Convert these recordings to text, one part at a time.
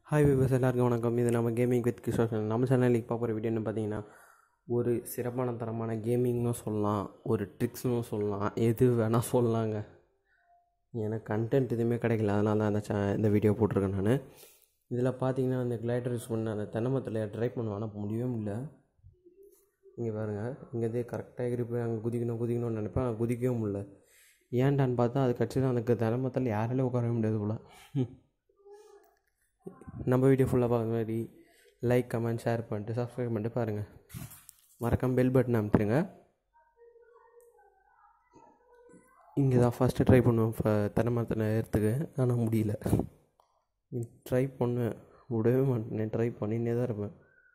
Hi விவஸ் எல்லாருக்கும் வணக்கம் இது நம்ம கேமிங் வித் கிஷோர் channel. நம்ம சேனலுக்கு பார்க்குற வீடியோ என்ன பார்த்தீங்கன்னா ஒரு சிறப்பான தரமான கேமிங்னு சொல்லலாம் ஒரு ட்ரிக்ஸ்னு சொல்லலாம் எது வேணால் சொல்லலாங்க எனக்கு கண்டென்ட் எதுவுமே கிடைக்கல அதனால தான் இந்த சே இந்த வீடியோ போட்டிருக்கேன் நான் இதில் பார்த்தீங்கன்னா அந்த கிளைடர் யூஸ் பண்ண அந்த தென்னமத்தில் ட்ரை பண்ணுவேன் ஆனால் முடியவே முடியல இங்கே பாருங்கள் இங்கேருந்தே கரெக்டாக இருப்பேன் அங்கே குதிக்கணும் குதிக்கணும்னு நினைப்பேன் அங்கே குதிக்கவே முடியல ஏன்டான்னு பார்த்தா அது கட்சி எனக்கு தென்னமத்தில் யாராலையும் உட்காரவே முடியாது போல் நம்ம வீடியோ ஃபுல்லாக பார்க்க முன்னாடி லைக் கமெண்ட் ஷேர் பண்ணிட்டு சப்ஸ்கிரைப் பண்ணிட்டு பாருங்கள் மறக்காம பெல் பட்டன் அமுத்துருங்க இங்கே தான் ஃபஸ்ட்டு ட்ரை பண்ணுவேன் இப்போ தென்னமரத்தை நேரத்துக்கு ஆனால் முடியல ட்ரை பண்ணேன் விடவே மாட்டேன் ட்ரை பண்ணினே தான் இருப்பேன்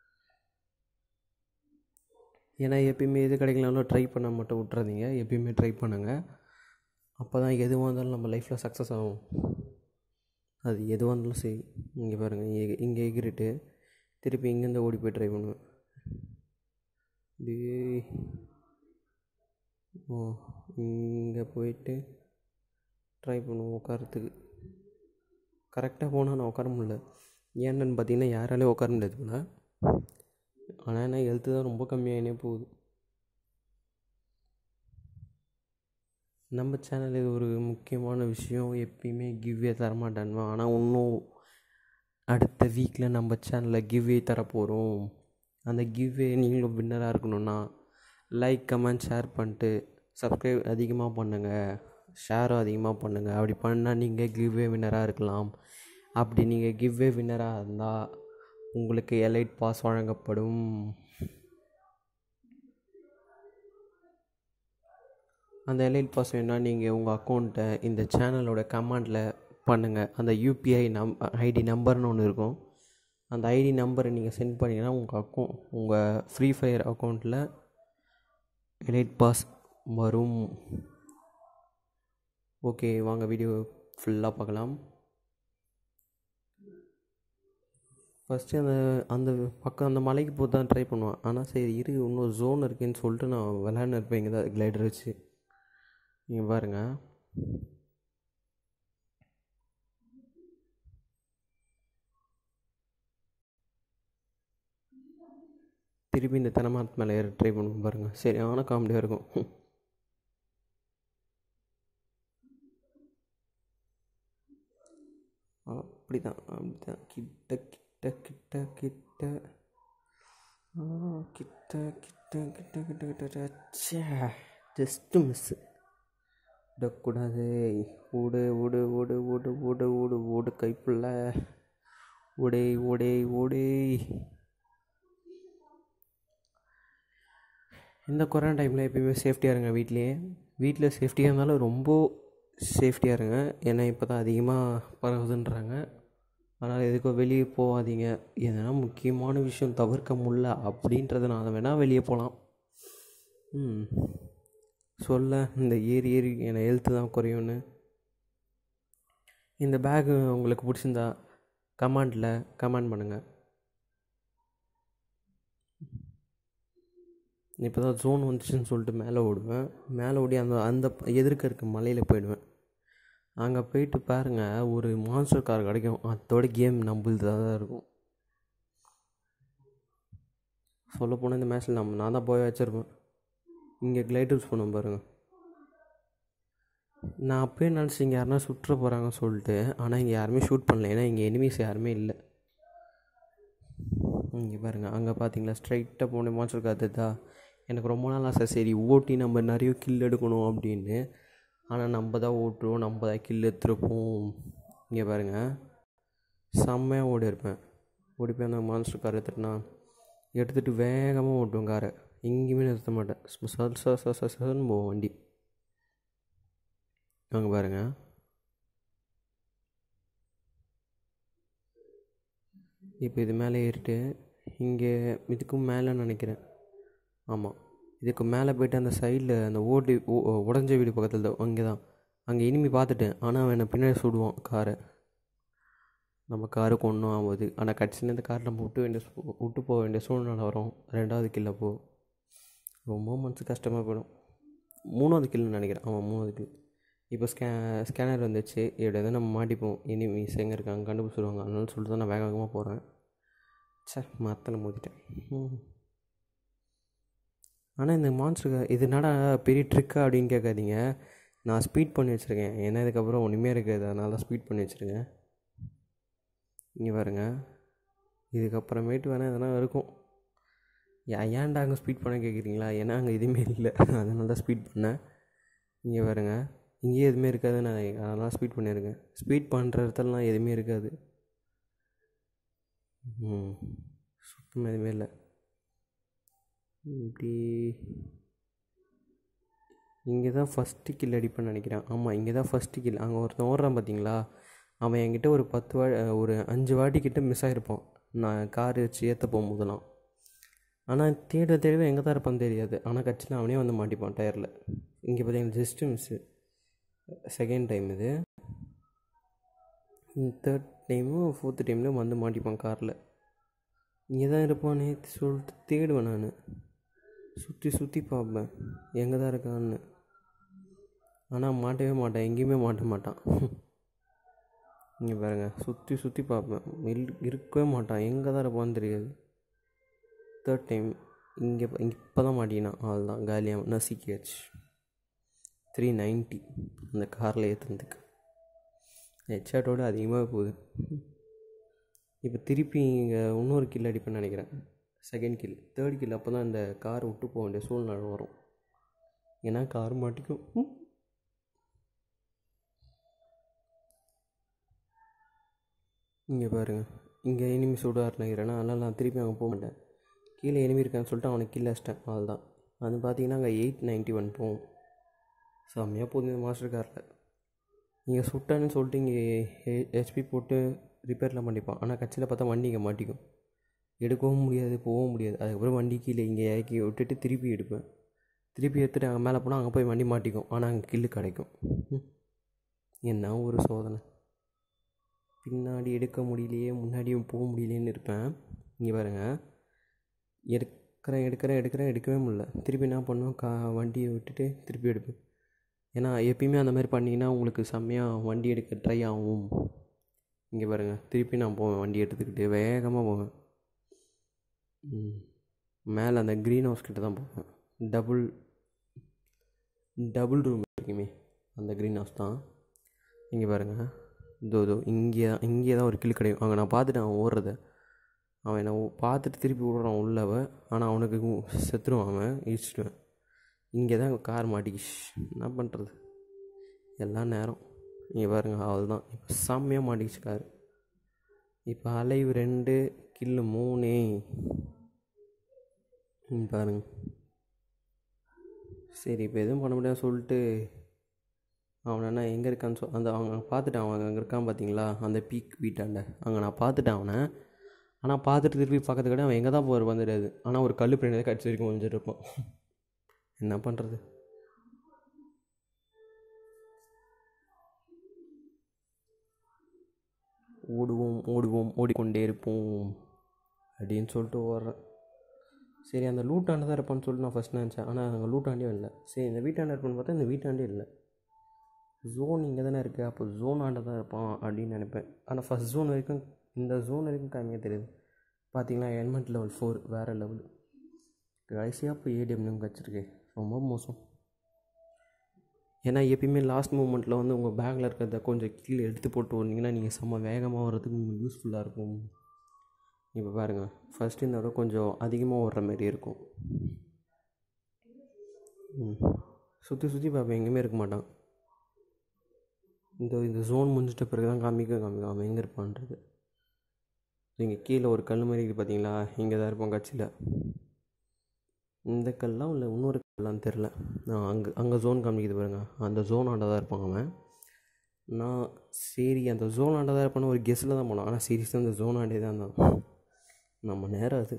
ஏன்னா எப்பயுமே எது கிடைக்கலனாலும் ட்ரை பண்ண மட்டும் விட்றாதீங்க எப்பயுமே ட்ரை பண்ணுங்கள் அப்போ தான் எதுவாக இருந்தாலும் நம்ம லைஃப்பில் சக்ஸஸ் ஆகும் அது எதுவாக இருந்தாலும் சரி இங்கே பாருங்கள் இங்கே இங்கே எகிரிட்டு திருப்பி இங்கேருந்து ஓடி போய் ட்ரை பண்ணுவேன் இப்படியே ஓ இங்கே போயிட்டு ட்ரை பண்ணுவோம் உட்காரத்துக்கு கரெக்டாக போனால் நான் உட்கார முடியல ஏன்னு பார்த்தீங்கன்னா யாராலையும் உட்கார முடியாது போல ஆனால் என்ன ஹெல்த்து தான் ரொம்ப கம்மியாகினே போகுது நம்ம சேனல் இது ஒரு முக்கியமான விஷயம் எப்பயுமே கிவ்வே தரமாட்டானுவா ஆனால் இன்னும் அடுத்த வீக்கில் நம்ம சேனலில் கிவ்வே தரப்போகிறோம் அந்த கிவ்வே நீங்களும் வின்னராக இருக்கணும்னா லைக் கமெண்ட் ஷேர் பண்ணிட்டு சப்ஸ்கிரைப் அதிகமாக பண்ணுங்கள் ஷேரும் அதிகமாக பண்ணுங்கள் அப்படி பண்ணால் நீங்கள் கிவ்வே வின்னராக இருக்கலாம் அப்படி நீங்கள் கிவ்வே வின்னராக இருந்தால் உங்களுக்கு எலைட் பாஸ் வழங்கப்படும் அந்த எலைட் பாஸ் வேணால் நீங்கள் உங்கள் அக்கௌண்ட்டை இந்த சேனலோட கமெண்டில் பண்ணுங்கள் அந்த யூபிஐ நம் ஐடி நம்பர்னு ஒன்று இருக்கும் அந்த ஐடி நம்பரை நீங்கள் சென்ட் பண்ணிங்கன்னா உங்கள் அக்கௌண்ட் உங்கள் ஃப்ரீ ஃபயர் அக்கௌண்ட்டில் எலைட் பாஸ் வரும் ஓகே வாங்க வீடியோ ஃபுல்லாக பார்க்கலாம் ஃபஸ்ட்டு அந்த அந்த பக்கம் அந்த மலைக்கு போய் தான் ட்ரை பண்ணுவேன் ஆனால் சரி இரு இன்னும் ஜோன் இருக்குன்னு சொல்லிட்டு நான் விளையாண்டு இருப்பேன் இங்கே தான் கிளைடர் வச்சு நீங்கள் பாருங்க திருப்பி இந்த தென்னமரத்து மேலே ஏற ட்ரை பண்ணுவோம் பாருங்கள் சரியான காமெடியாக இருக்கும் அப்படி தான் அப்படி தான் கிட்ட கிட்ட கிட்ட கிட்ட ஆ, கிட்ட கிட்ட கிட்ட கிட்ட கிட்ட சே ஜஸ்ட்டு மிஸ்ஸு விடக்கூடாது ஓடு ஓடு ஓடு ஓடு ஓடு ஓடு ஓடு கைப்புள்ள ஓடே ஓடே ஓடே இந்த கொரோனா டைமில் எப்பயுமே சேஃப்டியாக இருங்க வீட்லேயே வீட்டில் சேஃப்டியாக இருந்தாலும் ரொம்ப சேஃப்டியாக இருங்க ஏன்னா இப்போ தான் அதிகமாக பரவுதுன்றாங்க அதனால் எதுக்கோ வெளியே போகாதீங்க எதனா முக்கியமான விஷயம் தவிர்க்க முடில அப்படின்றதுனால வேணால் வெளியே போகலாம் ம் சொல்ல இந்த ஏறி ஏறி என் ஹெல்த்து தான் குறையும்னு இந்த பேக் உங்களுக்கு பிடிச்சிருந்தா கமெண்டில் கமெண்ட் பண்ணுங்கள் இப்போ தான் ஜோன் வந்துச்சுன்னு சொல்லிட்டு மேலே ஓடுவேன் மேலே ஓடி அந்த அந்த எதிர்க்க இருக்க மலையில் போயிடுவேன் அங்கே போயிட்டு பாருங்கள் ஒரு மான்ஸ்டர் கார் கிடைக்கும் அதோட கேம் நம்மளுது தான் இருக்கும் சொல்லப்போனால் இந்த மேட்ச்சில் நம்ம நான் தான் போய் வச்சுருப்பேன் இங்கே கிளைட் யூஸ் பண்ண பாருங்கள் நான் அப்பயே நினச்சி இங்கே யாருனா சுற்ற போகிறாங்கன்னு சொல்லிட்டு ஆனால் இங்கே யாருமே ஷூட் பண்ணல ஏன்னா இங்கே எனிமீஸ் யாருமே இல்லை இங்கே பாருங்கள் அங்கே பார்த்தீங்களா ஸ்ட்ரைட்டாக போன மான்ஸ்டர் காத்துதா எனக்கு ரொம்ப நாள் ஆசை சரி ஓட்டி நம்ம நிறைய கில் எடுக்கணும் அப்படின்னு ஆனால் நம்ம தான் ஓட்டுருவோம் நம்ம தான் கில் எடுத்துருப்போம் இங்கே பாருங்கள் செம்மையாக ஓடி இருப்பேன் ஓடி போய் அந்த மான்ஸ்டர் கார் எடுத்துட்டுனா எடுத்துகிட்டு வேகமாக ஓட்டுவேன் காரை எங்கேயுமே நிறுத்த மாட்டேன் சல் ச ச ச சன்னு போவோம் வண்டி அங்கே பாருங்கள் இப்போ இது மேலே ஏறிட்டு இங்கே இதுக்கும் மேலே நினைக்கிறேன் ஆமாம் இதுக்கு மேலே போயிட்டு அந்த சைடில் அந்த ஓடி ஓ- உடஞ்ச வீடு பக்கத்தில் தான் அங்கே தான் அங்கே இனிமே பார்த்துட்டேன் ஆனால் அவன் என்னை பின்னாடி சுடுவான் காரை நம்ம காருக்கு ஒன்றும் ஆகாது ஆனால் கட்சியில் இந்த கார் நம்ம விட்டு வேண்டிய சூ- விட்டு போக வேண்டிய சூழ்நிலை வரும் ரெண்டாவது கில்ல போ ரொம்ப மனசு கஷ்டமாக போயிடும் மூணாவது கில்லுன்னு நினைக்கிறேன் ஆமாம் மூணாவது கில் இப்போ ஸ்கே ஸ்கேனர் வந்துச்சு இப்படி வந்து நம்ம மாட்டிப்போம் எனிமீஸ் எங்கே இருக்காங்க கண்டுபிடிச்சிருவாங்க அதனால சொல்லிட்டு தான் நான் வேக வேகமாக போகிறேன் சே மரத்தில் மோதிட்டேன் ம் ஆனால் இந்த மான்ஸ்டருக்கு இது என்னடா பெரிய ட்ரிக்கா அப்படின்னு கேட்காதீங்க நான் ஸ்பீட் பண்ணி வச்சுருக்கேன் ஏன்னா இதுக்கப்புறம் ஒன்றுமே இருக்காது அதனால தான் ஸ்பீட் பண்ணி வச்சுருக்கேன் இங்கே பாருங்க இதுக்கப்புறமேட்டு வேணால் எதனா இருக்கும் ஏன் ஏன்டா அங்கே ஸ்பீட் பண்ண கேட்குறீங்களா ஏன்னா அங்கே எதுவுமே இல்லை அதனால தான் ஸ்பீட் பண்ணேன் இங்கே பாருங்க இங்கேயே எதுவுமே இருக்காது நான் அதனால ஸ்பீட் பண்ணியிருக்கேன் ஸ்பீட் பண்ணுற இடத்துலலாம் எதுவுமே இருக்காது ம் சுத்தமாக எதுவுமே இல்லை இப்படி இங்கே தான் ஃபஸ்ட்டு கில் அடிப்பேன்னு நினைக்கிறேன் ஆமாம் இங்கே தான் ஃபஸ்ட்டு கில் அங்கே ஒருத்தன் ஓடுறான் பார்த்தீங்களா அவன் என்கிட்ட ஒரு பத்து வா ஒரு அஞ்சு வாட்டி கிட்ட மிஸ் ஆகிருப்பான் நான் கார் வச்சு ஏற்ற போகும்போதெல்லாம் ஆனால் தேட தேடவே எங்கே தான் இருப்பான்னு தெரியாது ஆனால் கட்சியில் அவனே வந்து மாட்டிப்பான் டயரில் இங்கே பார்த்தீங்கன்னா ஜஸ்ட்டு மிஸ்ஸு செகண்ட் டைம் இது தேர்ட் டைமும் ஃபோர்த்து டைம்லேயும் வந்து மாட்டிப்பான் காரில் இங்கே தான் இருப்பானே சொல்லிட்டு தேடுவேன் நான் சுற்றி சுற்றி பார்ப்பேன் எங்கே தான் இருக்கான்னு ஆனால் மாட்டவே மாட்டேன் எங்கேயுமே மாட்ட மாட்டான் இங்கே பாருங்க சுற்றி சுற்றி பார்ப்பேன் இல் இருக்கவே மாட்டான் எங்கே தான் இருப்பான்னு தெரியாது தேர்ட் டைம் இங்கே இப்போ தான் மாட்டினான் அவள் தான் காலியாக நசிக்கியாச்சு த்ரீ நைன்ட்டி அந்த காரில் ஏற்றுனதுக்கு ஹெட்ஷாட்டோட அதிகமாக போகுது இப்போ திருப்பி இங்கே இன்னொரு கில் அடிப்பேன்னு நினைக்கிறேன் செகண்ட் கில் தேர்ட் கில் அப்போ தான் இந்த கார் விட்டு போக வேண்டிய சூழ்நிலை வரும் ஏன்னா கார் மாட்டிக்கும் ம். இங்கே பாருங்கள் இங்கே எனிமி சுடார் நினைக்கிறேன்னா அதனால் நான் திருப்பி அங்கே போக மாட்டேன் கீழே எனிமி இருக்கான்னு சொல்லிட்டு அவனை கீழே வச்சிட்டேன் அதுதான் அது பார்த்தீங்கன்னா அங்கே எயிட் நைன்ட்டி ஒன் போகும் செம்மையாக போகுது இந்த மாஸ்டர் காரில் நீங்கள் சுட்டான்னு சொல்லிட்டு இங்கே ஹெச்பி போட்டு ரிப்பேர்லாம் பண்ணிப்பான் ஆனால் கட்சியில் பார்த்தா வண்டி இங்கே மாட்டிக்கும் எடுக்கவும் முடியாது போகவும் முடியாது அதுக்கப்புறம் வண்டி கீழே இங்கே இறக்கி விட்டுட்டு திருப்பி எடுப்பேன் திருப்பி எடுத்துகிட்டு அங்கே மேலே போனால் அங்கே போய் வண்டி மாட்டிக்கும் ஆனால் அங்கே கில்லு கிடைக்கும் ம். என்ன ஒரு சோதனை பின்னாடி எடுக்க முடியலையே முன்னாடியும் போக முடியலையேன்னு இருப்பேன் இங்கே பாருங்க எடுக்கிறேன் எடுக்கிறேன் எடுக்கிறேன் எடுக்கவே முடியல திருப்பி என்ன பண்ணுவேன் கா வண்டியை விட்டுட்டு திருப்பி எடுப்பேன் ஏன்னா எப்பயுமே அந்த மாதிரி பண்ணிங்கன்னா உங்களுக்கு செம்மையாக வண்டி எடுக்க ட்ரை ஆகும் இங்கே பாருங்கள் திருப்பி நான் போவேன் வண்டி எடுத்துக்கிட்டு வேகமாக போவேன் ம். மேலே அந்த க்ரீன் ஹவுஸ் கிட்ட தான் போவேன் டபுள் டபுள் ரூம் இருக்குமே அந்த க்ரீன் ஹவுஸ் தான் இங்கே பாருங்கள் இதோ இதோ இங்கே தான் இங்கே தான் ஒரு கிளி கிடைக்கும் அங்கே நான் பார்த்துட்டேன் அவன் ஓடுறத அவன் என்னை ஓ- பார்த்துட்டு திருப்பி விடுறான் உள்ளவ ஆனால் அவனுக்கு கு- செத்துருவான் அவன் இடிச்சிடுவேன் இங்கே தான் கார் மாட்டிக்கிச்சு என்ன பண்ணுறது எல்லாம் நேரம் இங்கே பாருங்க அவள் தான் இப்போ செம்மையாக மாட்டிக்கிச்சு கார் இப்போ அலைவு ரெண்டு கில்லு மூணு ம், பாருங்க சரி இப்போ எதுவும் பண்ண முடியாது சொல்லிட்டு அவனை என்ன எங்கே இருக்கான்னு சொல் அந்த அவங்க பார்த்துட்டான் அவன் அங்கே இருக்கான் பார்த்தீங்களா அந்த பீக் வீட்டாண்ட அங்கே நான் பார்த்துட்டேன் அவனை ஆனால் பார்த்துட்டு திருப்பி பக்கத்து கடை அவன் எங்கே தான் போகிற வந்துடாது ஆனால் ஒரு கல் பின்னாடி கடிச்சு வரைக்கும் ஒழிஞ்சிட்டு இருப்பான் என்ன பண்ணுறது ஓடுவோம் ஓடுவோம் ஓடிக்கொண்டே இருப்போம் அப்படின்னு சொல்லிட்டு ஓடுறேன் சரி அந்த லூட்டாண்ட தான் இருப்பான்னு சொல்லிட்டு நான் ஃபஸ்ட் நினச்சேன் ஆனால் அங்கே லூட்டாண்டே இல்லை சரி இந்த வீட்டாண்ட இருப்பான்னு பார்த்தா இந்த வீட்டாண்டே இல்லை ஜோன் இங்கே தானே இருக்குது அப்போ ஜோன் ஆண்ட தான் இருப்பான் அப்படின்னு நினைப்பேன் ஆனால் ஃபஸ்ட் ஜோன் வரைக்கும் இந்த ஜோன் வரைக்கும் காமிக்க தெரியுது பார்த்தீங்களா என்மெண்ட் லெவல் ஃபோர் வேறு லெவல் கடைசியாக போய் ஏடிஎம் கிடச்சிருக்கு ரொம்ப மோசம் ஏன்னா எப்பயுமே லாஸ்ட் மூமெண்ட்டில் வந்து உங்கள் பேக்கில் இருக்கிறத கொஞ்சம் கீழே எடுத்து போட்டு ஓடினீங்கன்னா நீங்கள் செம்ம வேகமாக வர்றதுக்கு உங்களுக்கு யூஸ்ஃபுல்லாக இருக்கும் இப்போ பாருங்கள் ஃபஸ்ட்டு இந்த விட கொஞ்சம் அதிகமாக ஓடுற மாதிரி இருக்கும் ம் சுற்றி சுற்றி பார்ப்பேன் எங்கேயுமே இருக்க மாட்டான் இந்த இந்த ஜோன் முடிஞ்சிட்ட பிறகு தான் காமிக்க காமிக்கும் அவன் எங்கே இருப்பான்றது இங்கே கீழே ஒரு கல் மாதிரி இருக்குது பார்த்தீங்களா இங்கே தான் இருப்பான் கட்சியில் இந்த கல்லாம் இல்லை இன்னொரு கல்லான்னு தெரில நான் அங்கே அங்கே ஜோன் காமிக்குது பாருங்க அந்த ஜோன் ஆண்ட தான் இருப்பான் அவன் நான் சரி அந்த ஜோன் ஆண்ட தான் இருப்பான்னு ஒரு கெஸ்ஸில் தான் போனோம் ஆனால் சீரியஸாக அந்த ஜோன் ஆண்டே தான் இருந்தான் நம்ம நேரம் அது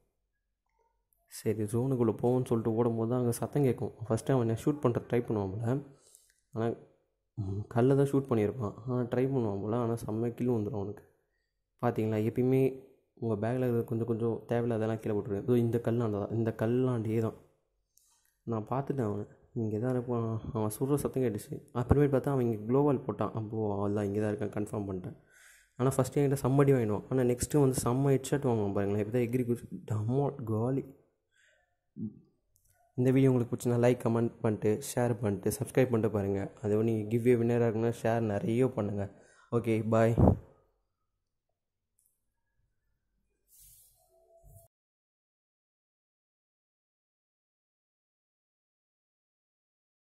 சரி ஜோனுக்குள்ளே போவோம்னு சொல்லிட்டு ஓடும்போது தான் அங்கே சத்தம் கேட்கும் ஃபஸ்ட்டு அவன் ஷூட் பண்ணுற ட்ரை பண்ணுவான் போல ஆனால் கல்லை தான் ஷூட் பண்ணியிருப்பான் ஆனால் ட்ரை பண்ணுவான் போல ஆனால் செம்ம கில் வந்துடும் அவனுக்கு பார்த்தீங்களா எப்பயுமே உங்கள் பேக்கில் இருக்கிற கொஞ்சம் கொஞ்சம் தேவையில்லாதெல்லாம் கீழே போட்டுருங்க இதோ இந்த கல்லாண்ட தான் இந்த கல்லாண்டே தான் நான் பார்த்துட்டேன் அவனை இங்கே தான் இருப்பான் அவன் சுடுற சத்தம் கேட்டுச்சு அப்புறமேட்டு பார்த்தா அவன் இங்கே க்ளோவால் போட்டான் அப்போது அவள் இங்கே தான் இருக்கான் கன்ஃபார்ம் பண்ணிட்டேன் ஆனால் ஃபஸ்ட்டு என்கிட்ட செம்மடி வாங்கிடுவான் ஆனால் நெக்ஸ்ட்டு வந்து செம்ம ஹெட்ஷாட் வாங்குவான் பாருங்களேன் இப்போ தான் எக்ரி குச்சி டம்மோ காலி இந்த வீடியோ உங்களுக்கு பிடிச்சிருந்தா லைக் கமெண்ட் பண்ணிட்டு ஷேர் பண்ணிட்டு சப்ஸ்கிரைப் பண்ணிட்டு பாருங்கள் அது நீங்கள் கிவ் ஏ வின்னராக இருக்குன்னா ஷேர் நிறைய பண்ணுங்கள் ஓகே பாய்